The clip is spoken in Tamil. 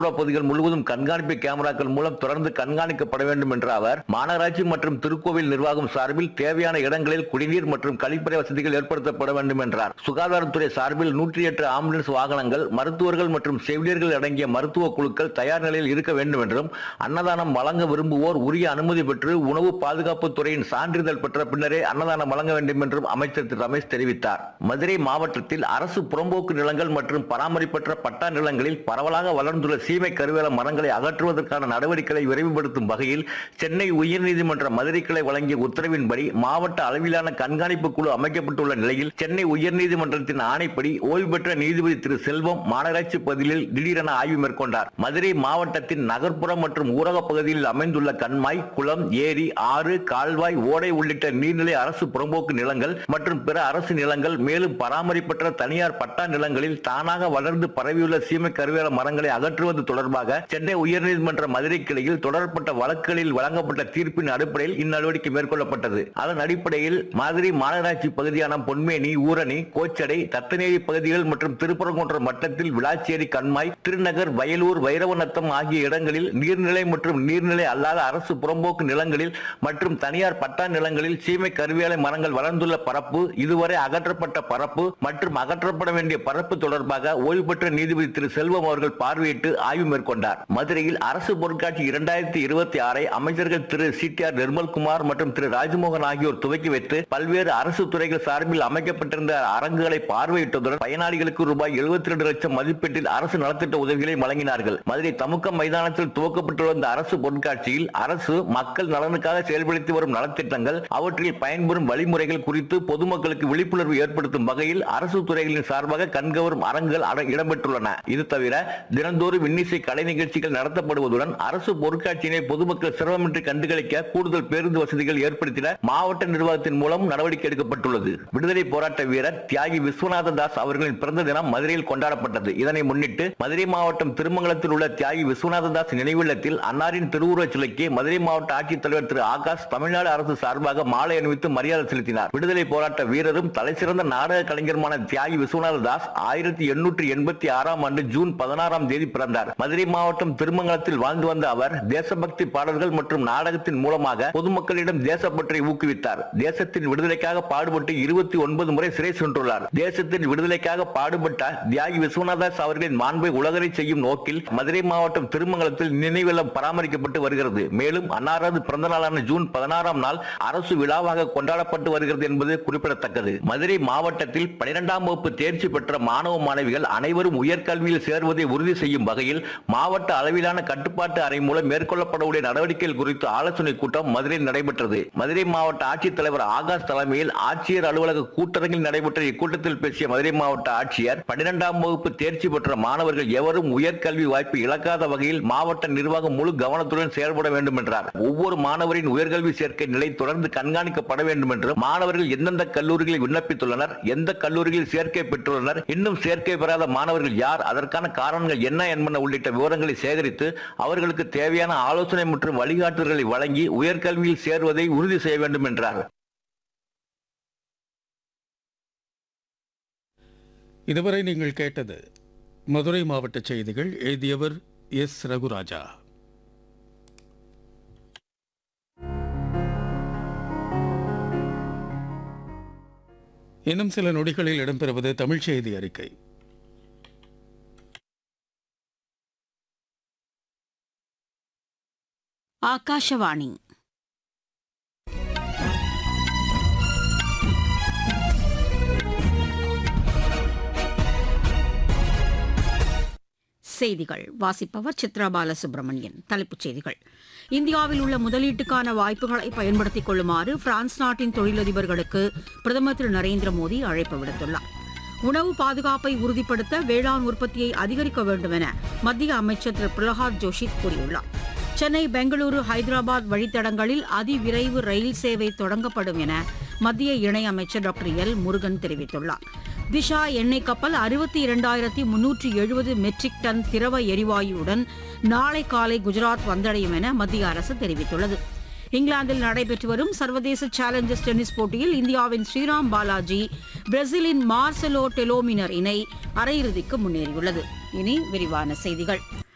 பகுதிகள் முழுவதும் கண்காணிப்பு கேமராக்கள் மூலம் தொடர்ந்து கண்காணிக்கப்பட வேண்டும் என்ற அவர் மாநகராட்சி மற்றும் திருக்கோவில் நிர்வாகம் சார்பில் தேவையான இடங்களில் குடிநீர் மற்றும் கழிப்பறை வசதிகள் ஏற்படுத்தப்பட வேண்டும் என்றார் சுகாதாரத்துறை சார்பில் நூற்றி எட்டு ஆம்புலன்ஸ் வாகனங்கள் மருத்துவர்கள் மற்றும் செவிலியர்கள் அடங்கிய மருத்துவ குழுக்கள் தயார் நிலையில் இருக்க வேண்டும் என்றும் அன்னதானம் வழங்க விரும்புவோர் உரிய அனுமதி பெற்று உணவு பாதுகாப்பு துறையின் சான்றிதழ் பெற்ற பின்னரே அன்னதானம் வழங்க வேண்டும் என்றும் அமைச்சர் திரு ரமேஷ் தெரிவித்தார் மதுரை மாவட்டத்தில் அரசு புறம்போக்கு நிலங்கள் மற்றும் பராமரிப்பற்ற பட்டா நிலங்களில் பரவலாக வளர்ந்துள்ள சீமை கருவேல மரங்களை அகற்றுவதற்கான நடவடிக்கைகளை விரைவுபடுத்தும் வகையில் சென்னை உயர்நீதிமன்ற மதுரை கிளை வழங்கிய உத்தரவின்படி மாவட்ட அளவிலான கண்காணிப்பு குழு அமைக்கப்பட்டுள்ள நிலையில் சென்னை உயர்நீதிமன்றத்தின் ஆணைப்படி ஓய்வு பெற்ற நீதிபதி திரு செல்வம் மாநகராட்சி பகுதியில் திடீரென ஆய்வு மேற்கொண்டார் மதுரை மாவட்டத்தின் நகர்ப்புற மற்றும் ஊரக பகுதியில் அமைந்துள்ள கண்மாய் குளம் ஏரி ஆறு கால்வாய் ஓடை உள்ளிட்ட நீர்நிலை அரசு புறம்போக்கு நிலங்கள் மற்றும் பிற அரசு நிலங்கள் மேலும் பராமரிப்பற்ற தனியார் பட்டா நிலங்களில் தானாக வளர்ந்து பரவியுள்ள சீமை கருவேல மரங்களை அகற்றுவது தொடர்பாக சென்னை உயர்நீதிமன்ற மதுரை கிளையில் தொடரப்பட்ட வழக்குகளில் வழங்கப்பட்ட தீர்ப்பின் அடிப்படையில் இந்நடவடிக்கை மேற்கொள்ளப்பட்டது அதன் அடிப்படையில் மதுரை மாநகராட்சி பகுதியான பொன்மேனி ஊரணி கோச்சடை தத்தநேரி பகுதிகள் மற்றும் திருப்பரங்குன்றம் மட்டத்தில் விளாச்சேரி கண்மாய் திருநகர் வயலூர் வைரவநத்தம் ஆகிய இடங்களில் நீர்நிலை மற்றும் நீர்நிலை அல்லாத அரசு புறம்போக்கு நிலங்களில் மற்றும் தனியார் பட்டா நிலங்களில் சீமை கருவேலை மரங்கள் வளர்ந்துள்ள பரப்பு இதுவரை அகற்றப்பட்ட பரப்பு மற்றும் அகற்றப்பட வேண்டிய பரப்பு தொடர்பாக ஓய்வு பெற்ற நீதிபதி திரு செல்வம் அவர்கள் பார்வையிட்டு ஆய்வு மேற்கொண்டார் மதுரையில் அரசு பொருட்காட்சி இரண்டாயிரத்தி இருபத்தி ஆறை அமைச்சர்கள் திரு சி டி ஆர் நிர்மல்குமார் மற்றும் திரு ராஜ்மோகன் ஆகியோர் துவக்கி வைத்து பல்வேறு அரசு துறைகள் சார்பில் அமைக்கப்பட்டிருந்த அரங்குகளை பார்வையிட்டதுடன் பயனாளிகளுக்கு ரூபாய் எழுபத்தி ரெண்டு லட்சம் மதிப்பீட்டில் அரசு நலத்திட்ட உதவிகளை வழங்கினார்கள் மதுரை தமுக்க மைதானத்தில் துவக்கப்பட்டுள்ள இந்த அரசு பொருட்காட்சியில் அரசு மக்கள் நலனுக்காக செயல்படுத்தி வரும் நலத்திட்டங்கள் அவற்றில் பயன்பெறும் வழிமுறைகள் குறித்து பொதுமக்களுக்கு விழிப்புணர்வு ஏற்படுத்தும் வகையில் அரசு துறைகளின் சார்பாக கண்கவரும் அரங்குகள் அட- இடம்பெற்றுள்ளன இது தவிர தினந்தோறும் இன்னிசை கலை நிகழ்ச்சிகள் நடத்தப்படுவதுடன் அரசு பொருட்காட்சியினை பொதுமக்கள் சிரமமின்றி கண்டுகளிக்க கூடுதல் பேருந்து வசதிகள் ஏற்படுத்திட மாவட்ட நிர்வாகத்தின் மூலம் நடவடிக்கை எடுக்கப்பட்டுள்ளது விடுதலை போராட்ட வீரர் தியாகி விஸ்வநாத தாஸ் அவர்களின் பிறந்த தினம் மதுரையில் கொண்டாடப்பட்டது இதனை முன்னிட்டு மதுரை மாவட்டம் திருமங்கலத்தில் உள்ள தியாகி விஸ்வநாத தாஸ் நினைவில்லத்தில் அன்னாரின் திருவுருவச் சிலைக்கு மதுரை மாவட்ட ஆட்சித்தலைவர் திரு ஆகாஷ் தமிழ்நாடு அரசு சார்பாக மாலை அணிவித்து மரியாதை செலுத்தினார் விடுதலை போராட்ட வீரரும் தலைசிறந்த நாடக கலைஞருமான தியாகி விஸ்வநாத தாஸ் ஆயிரத்தி எண்ணூற்றி எண்பத்தி ஆறாம் ஆண்டு ஜூன் பதினாறாம் தேதி பிறந்தார் மதுரை மாவட்டம் திருமங்கலத்தில் வாழ்ந்து வந்த அவர் தேசபக்தி பாடல்கள் மற்றும் நாடகத்தின் மூலமாக பொதுமக்களிடம் தேசப்பற்றை ஊக்குவித்தார் தேசத்தின் விடுதலைக்காக பாடுபட்டு இருபத்தி ஒன்பது முறை சிறை சென்றுள்ளார் தேசத்தின் விடுதலைக்காக பாடுபட்ட தியாகி விஸ்வநாதாஸ் அவர்களின் மாண்பை உலகரை செய்யும் நோக்கில் மதுரை மாவட்டம் திருமங்கலத்தில் நினைவில்லம் பராமரிக்கப்பட்டு வருகிறது மேலும் அன்னாரது பிறந்த நாளான ஜூன் பதினாறாம் நாள் அரசு விழாவாக கொண்டாடப்பட்டு வருகிறது என்பது குறிப்பிடத்தக்கது மதுரை மாவட்டத்தில் பனிரெண்டாம் வகுப்பு தேர்ச்சி பெற்ற மாணவ மாணவிகள் அனைவரும் உயர்கல்வியில் சேர்வதை உறுதி செய்யும் வகையில் மாவட்ட அளவிலான கட்டுப்பாட்டு அறை மூலம் மேற்கொள்ளப்படக்கூடிய நடவடிக்கைகள் குறித்து ஆலோசனை கூட்டம் மதுரையில் நடைபெற்றது மதுரை மாவட்ட ஆட்சித்தலைவர் ஆகாஷ் தலைமையில் ஆட்சியர் அலுவலக கூட்டரங்கில் நடைபெற்ற இக்கூட்டத்தில் பேசிய மதுரை மாவட்ட ஆட்சியர் பன்னிரெண்டாம் வகுப்பு தேர்ச்சி பெற்ற மாணவர்கள் எவரும் உயர்கல்வி வாய்ப்பு இழக்காத வகையில் மாவட்ட நிர்வாகம் முழு கவனத்துடன் செயல்பட வேண்டும் என்றார் ஒவ்வொரு மாணவரின் உயர்கல்வி சேர்க்கை நிலை தொடர்ந்து கண்காணிக்கப்பட வேண்டும் என்று மாணவர்கள் எந்தெந்த கல்லூரிகளில் விண்ணப்பித்துள்ளனர் எந்த கல்லூரிகளில் சேர்க்கை பெற்றுள்ளனர் இன்னும் சேர்க்கை பெறாத மாணவர்கள் யார் அதற்கான காரணங்கள் என்ன என்பன உள்ளிட்ட விவரங்களை சேகரித்து அவர்களுக்கு தேவையான ஆலோசனை மற்றும் வழிகாட்டுதல்களை வழங்கி உயர்கல்வியில் சேர்வதை உறுதி செய்ய வேண்டும் என்றார் இதுவரை நீங்கள் கேட்டது மதுரை மாவட்ட செய்திகள் எழுதியவர் எஸ் ரகுராஜா இன்னும் சில நொடிகளில் இடம்பெறுவது தமிழ் செய்தி அறிக்கை ಆಕಾಶವಾಣಿ செய்திகள் வாசிப்பவர் சித்ரா பாலசுப்ரமணியன் தலைப்புச் செய்திகள் இந்தியாவில் உள்ள முதலீட்டுக்கான வாய்ப்புகளை பயன்படுத்திக் கொள்ளுமாறு பிரான்ஸ் நாட்டின் தொழிலதிபர்களுக்கு பிரதமர் திரு நரேந்திர மோடி அழைப்பு விடுத்துள்ளார் உணவு பாதுகாப்பை உறுதிப்படுத்த வேளாண் உற்பத்தியை அதிகரிக்க வேண்டும் என மத்திய அமைச்சர் திரு பிரகலாத் ஜோஷி கூறியுள்ளார் சென்னை பெங்களூரு ஹைதராபாத் வழித்தடங்களில் அதிவிரைவு ரயில் சேவை தொடங்கப்படும் என மத்திய இணையமைச்சர் டாக்டர் எல் முருகன் தெரிவித்துள்ளார் திஷா எண்ணெய் கப்பல் அறுபத்தி இரண்டாயிரத்தி முன்னூற்றி எழுபது மெட்ரிக் டன் திரவ எரிவாயுவுடன் நாளை காலை குஜராத் வந்தடையும் என மத்திய அரசு தெரிவித்துள்ளது இங்கிலாந்தில் நடைபெற்று வரும் சர்வதேச சேலஞ்சர்ஸ் டென்னிஸ் போட்டியில் இந்தியாவின் ஸ்ரீராம் பாலாஜி பிரேசிலின் மார்செலோ டெலோமினர் இணை அரையிறுதிக்கு முன்னேறியுள்ளது இனி விரிவான செய்திகள்